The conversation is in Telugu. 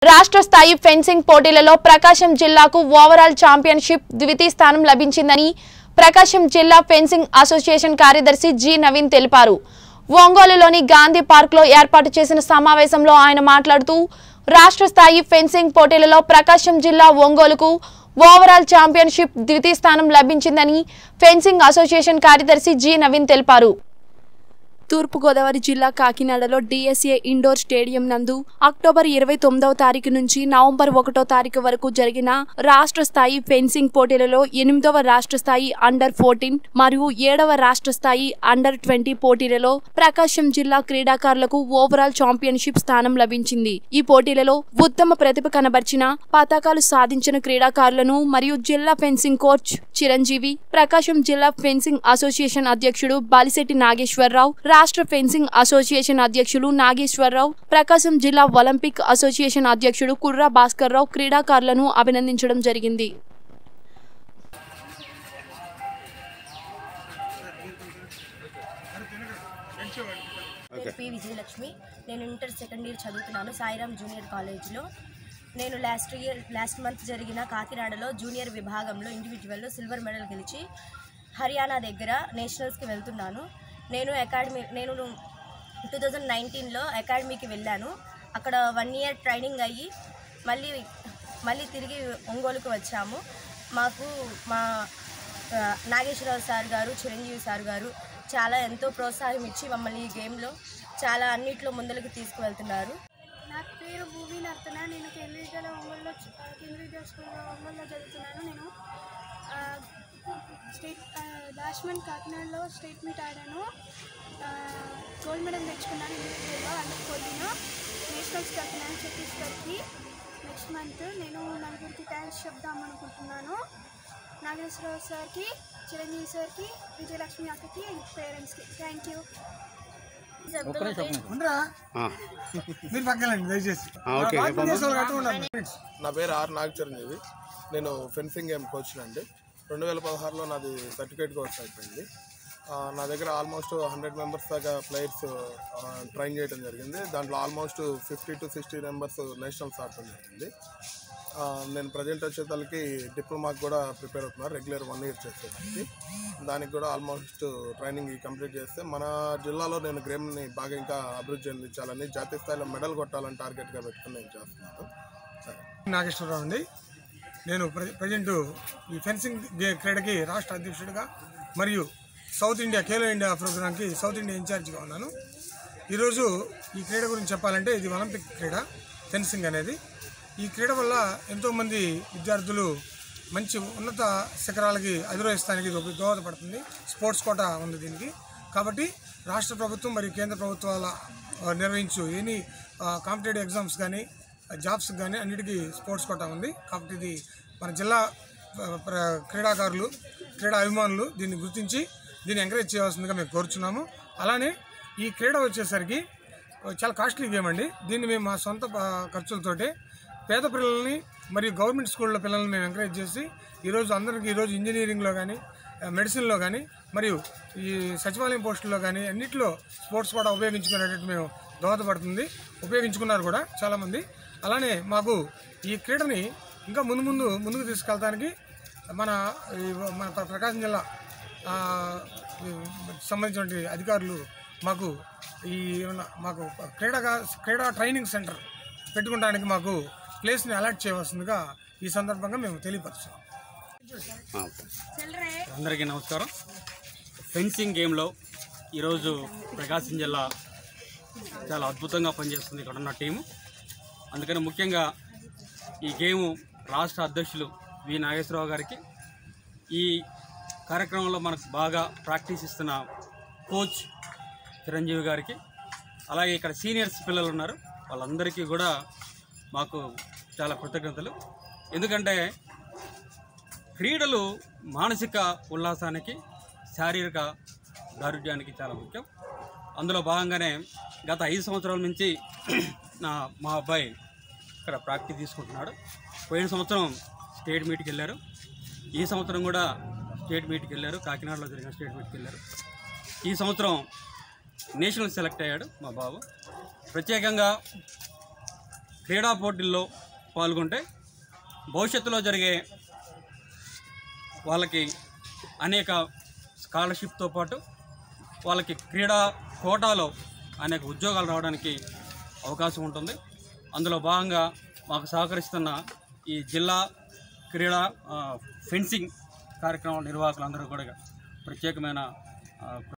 రాష్ట్ర స్థాయి ఫెన్సింగ్ పోటీలలో ప్రకాశం జిల్లాకు ఓవరాల్ ఛాంపియన్షిప్ ద్వితీయ స్థానం లభించిందని ప్రకాశం జిల్లా ఫెన్సింగ్ అసోసియేషన్ కార్యదర్శి జి నవీన్ తెలిపారు ఒంగోలులోని గాంధీ పార్క్ లో ఏర్పాటు చేసిన సమావేశంలో ఆయన మాట్లాడుతూ రాష్ట్ర స్థాయి ఫెన్సింగ్ పోటీలలో ప్రకాశం జిల్లా ఒంగోలుకు ఓవరాల్ ఛాంపియన్షిప్ ద్వితీయ స్థానం లభించిందని ఫెన్సింగ్ అసోసియేషన్ కార్యదర్శి జి నవీన్ తెలిపారు తూర్పుగోదావరి జిల్లా కాకినాడలో డిఎస్ఏ ఇండోర్ స్టేడియం నందు అక్టోబర్ ఇరవై తొమ్మిదవ తారీఖు నుంచి నవంబర్ ఒకటో తారీఖు వరకు జరిగిన రాష్ట్ర స్థాయి ఫెన్సింగ్ పోటీలలో ఎనిమిదవ రాష్ట్ర స్థాయి అండర్ ఫోర్టీన్ మరియు ఏడవ రాష్ట్ర స్థాయి అండర్ ట్వంటీ పోటీలలో ప్రకాశం జిల్లా క్రీడాకారులకు ఓవరాల్ ఛాంపియన్షిప్ స్థానం లభించింది ఈ పోటీలలో ఉత్తమ ప్రతిభ కనబర్చిన పతాకాలు సాధించిన క్రీడాకారులను మరియు జిల్లా ఫెన్సింగ్ కోచ్ చిరంజీవి ప్రకాశం జిల్లా ఫెన్సింగ్ అసోసియేషన్ అధ్యక్షుడు బాలిశెట్టి నాగేశ్వరరావు రాష్ట్ర ఫెన్సింగ్ అసోసియేషన్ అధ్యక్షులు నాగేశ్వరరావు ప్రకాశం జిల్లా ఒలింపిక్ అసోసియేషన్ అధ్యక్షుడు కుర్రా భాస్కర్ రావు క్రీడాకారులను అభినందించడం జరిగింది నేను పి విజయలక్ష్మి నేను ఇంటర్ సెకండ్ ఇయర్ చదువుతున్నాను సాయిరామ్ జూనియర్ కాలేజ్లో నేను లాస్ట్ ఇయర్ లాస్ట్ మంత్ జరిగిన కాకినాడలో జూనియర్ విభాగంలో ఇండివిజువల్లో సిల్వర్ మెడల్ గెలిచి హర్యానా దగ్గర నేషనల్స్కి వెళ్తున్నాను నేను అకాడమీ నేను టూ థౌజండ్ నైన్టీన్లో అకాడమీకి వెళ్ళాను అక్కడ వన్ ఇయర్ ట్రైనింగ్ అయ్యి మళ్ళీ మళ్ళీ తిరిగి ఒంగోలుకు వచ్చాము మాకు మా ఆ, నాగేశ్వరరావు సార్ గారు చిరంజీవి సార్ గారు చాలా ఎంతో ప్రోత్సాహం ఇచ్చి మమ్మల్ని ఈ గేమ్లో చాలా అన్నిట్లో ముందరికి తీసుకువెళ్తున్నారు నా పేరు భూమి నర్తన నేను కేంద్రీయ విద్యాలయ ఒంగోలులో చ- ఆ, కేంద్రీయ విద్యా స్కూల్లో ఒంగోలులో చదువుతున్నాను నేను uh, state uh, last month కాకినాడలో స్టేట్ మీట్ ఆడాను ఆ, గోల్డ్ మెడల్ తెచ్చుకున్నాను ఇండివిజువల్లో అండర్ ఫోర్టీన్ నేషనల్స్కి వెళ్తున్నాను ఛత్తీస్గఢ్కి నెక్స్ట్ మంత్ నేను నలుగురికి థ్యాంక్స్ చెప్దాం అనుకుంటున్నాను నాగేశ్వరరావు సార్కి చిరంజీవి సార్కి విజయలక్ష్మి అక్కకి పేరెంట్స్కి థ్యాంక్ యూ ఉండరా మీరు పక్కనండి దయచేసి ఓకే దేశాలు కట్టుగా ఉండాలి. నా పేరు ఆర్ నాగచరణ్జీవి నేను ఫెన్సింగ్ గేమ్ కోచ్ అండి రెండు వేల పదహారులో నాది సర్టిఫికేట్ కోర్స్ అయిపోయింది ఆ, నా దగ్గర ఆల్మోస్ట్ హండ్రెడ్ మెంబర్స్ దాకా ప్లేయర్స్ ట్రైన్ చేయడం జరిగింది దాంట్లో almost fifty to sixty members nationals ఆడటం జరిగింది ఆ, నేను ప్రజెంట్ వచ్చేతలకి డిప్లొమాకి కూడా ప్రిపేర్ అవుతున్నారు రెగ్యులర్ వన్ ఇయర్ చేసేదానికి దానికి కూడా ఆల్మోస్ట్ ట్రైనింగ్ కంప్లీట్ చేస్తే మన జిల్లాలో నేను గేమ్ని బాగా ఇంకా అభివృద్ధి చెందించాలని జాతీయ స్థాయిలో మెడల్ కొట్టాలని టార్గెట్గా పెట్టుకుని నేను చేస్తున్నాను సరే నాగేశ్వరరావు అండి నేను ప్ర- ప్రజెంట్ ఈ ఫెన్సింగ్ గే- క్రీడకి రాష్ట్ర అధ్యక్షుడిగా మరియు సౌత్ ఇండియా ఖేలో ఇండియా ప్రోగ్రాంకి సౌత్ ఇండియా ఇన్ఛార్జిగా ఉన్నాను ఈరోజు ఈ క్రీడ గురించి చెప్పాలంటే ఇది ఒలింపిక్ క్రీడ ఫెన్సింగ్ అనేది ఈ క్రీడ వల్ల ఎంతోమంది విద్యార్థులు మంచి ఉన్నత శిఖరాలకి అధిరోహిస్తానికి ఇది ఒక దోహదపడుతుంది స్పోర్ట్స్ కోట ఉంది దీనికి కాబట్టి రాష్ట్ర ప్రభుత్వం మరియు కేంద్ర ప్రభుత్వాల ఆ, నిర్వహించు ఎనీ కాంపిటేటివ్ ఎగ్జామ్స్ కానీ జాబ్స్ కానీ అన్నిటికీ స్పోర్ట్స్ కోటా ఉంది కాబట్టి ఇది మన జిల్లా ఆ, ప్ర- క్రీడాకారులు క్రీడా అభిమానులు దీన్ని గుర్తించి దీన్ని ఎంకరేజ్ చేయవలసిందిగా మేము కోరుచున్నాము అలానే ఈ క్రీడ వచ్చేసరికి చాలా కాస్ట్లీ గేమ్ అండి దీన్ని మేము మా సొంత ఆ, ఖర్చులతోటే పేద పిల్లల్ని మరియు గవర్నమెంట్ స్కూళ్ళ పిల్లల్ని మేము ఎంకరేజ్ చేసి ఈరోజు అందరికీ ఈరోజు ఇంజనీరింగ్లో కానీ ఆ, మెడిసిన్లో కానీ మరియు ఈ సచివాలయం పోస్టుల్లో కానీ అన్నింటిలో స్పోర్ట్స్ కూడా ఉపయోగించుకునేటట్టు మేము దోహదపడుతుంది ఉపయోగించుకున్నారు కూడా చాలామంది అలానే మాకు ఈ క్రీడని ఇంకా ముందు ముందు ముందుకు తీసుకెళ్ళడానికి మన ఈ మన ప్ర- ప్రకాశం జిల్లా ఆ, ఈ సంబంధించిన అధికారులు మాకు ఈ ఏమన్నా మాకు క్రీడగా క్రీడా ట్రైనింగ్ సెంటర్ పెట్టుకోవడానికి మాకు ప్లేస్ని అలాట్ చేయవలసిందిగా ఈ సందర్భంగా మేము తెలియపరుస్తున్నాం అందరికీ నమస్కారం ఫెన్సింగ్ గేమ్లో ఈరోజు ప్రకాశం జిల్లా చాలా అద్భుతంగా పనిచేస్తుంది ఇక్కడ ఉన్న టీము అందుకని ముఖ్యంగా ఈ గేము రాష్ట్ర అధ్యక్షులు వి నాగేశ్వరరావు గారికి ఈ కార్యక్రమంలో మనకు బాగా ప్రాక్టీస్ ఇస్తున్న కోచ్ చిరంజీవి గారికి అలాగే ఇక్కడ సీనియర్స్ పిల్లలు ఉన్నారు వాళ్ళందరికీ కూడా మాకు చాలా కృతజ్ఞతలు ఎందుకంటే క్రీడలు మానసిక ఉల్లాసానికి శారీరక దారుఢ్యానికి చాలా ముఖ్యం అందులో భాగంగానే గత ఐదు సంవత్సరాల నుంచి నా మా అబ్బాయి ఇక్కడ ప్రాక్టీస్ తీసుకుంటున్నాడు పోయిన సంవత్సరం స్టేట్ మీట్కి వెళ్ళారు ఈ సంవత్సరం కూడా స్టేట్ మీట్కి వెళ్ళారు కాకినాడలో జరిగిన స్టేట్ మీట్కి వెళ్ళారు ఈ సంవత్సరం నేషనల్ సెలెక్ట్ అయ్యాడు మా బాబు ప్రత్యేకంగా క్రీడా పోటీల్లో పాల్గొంటే భవిష్యత్తులో జరిగే వాళ్ళకి అనేక స్కాలర్షిప్తో పాటు వాళ్ళకి క్రీడా కోటాలో అనేక ఉద్యోగాలు రావడానికి అవకాశం ఉంటుంది అందులో భాగంగా మాకు సహకరిస్తున్న ఈ జిల్లా క్రీడా ఆ, ఫెన్సింగ్ కార్యక్రమం నిర్వాహకులందరూ కూడా ప్రత్యేకమైన ఆ,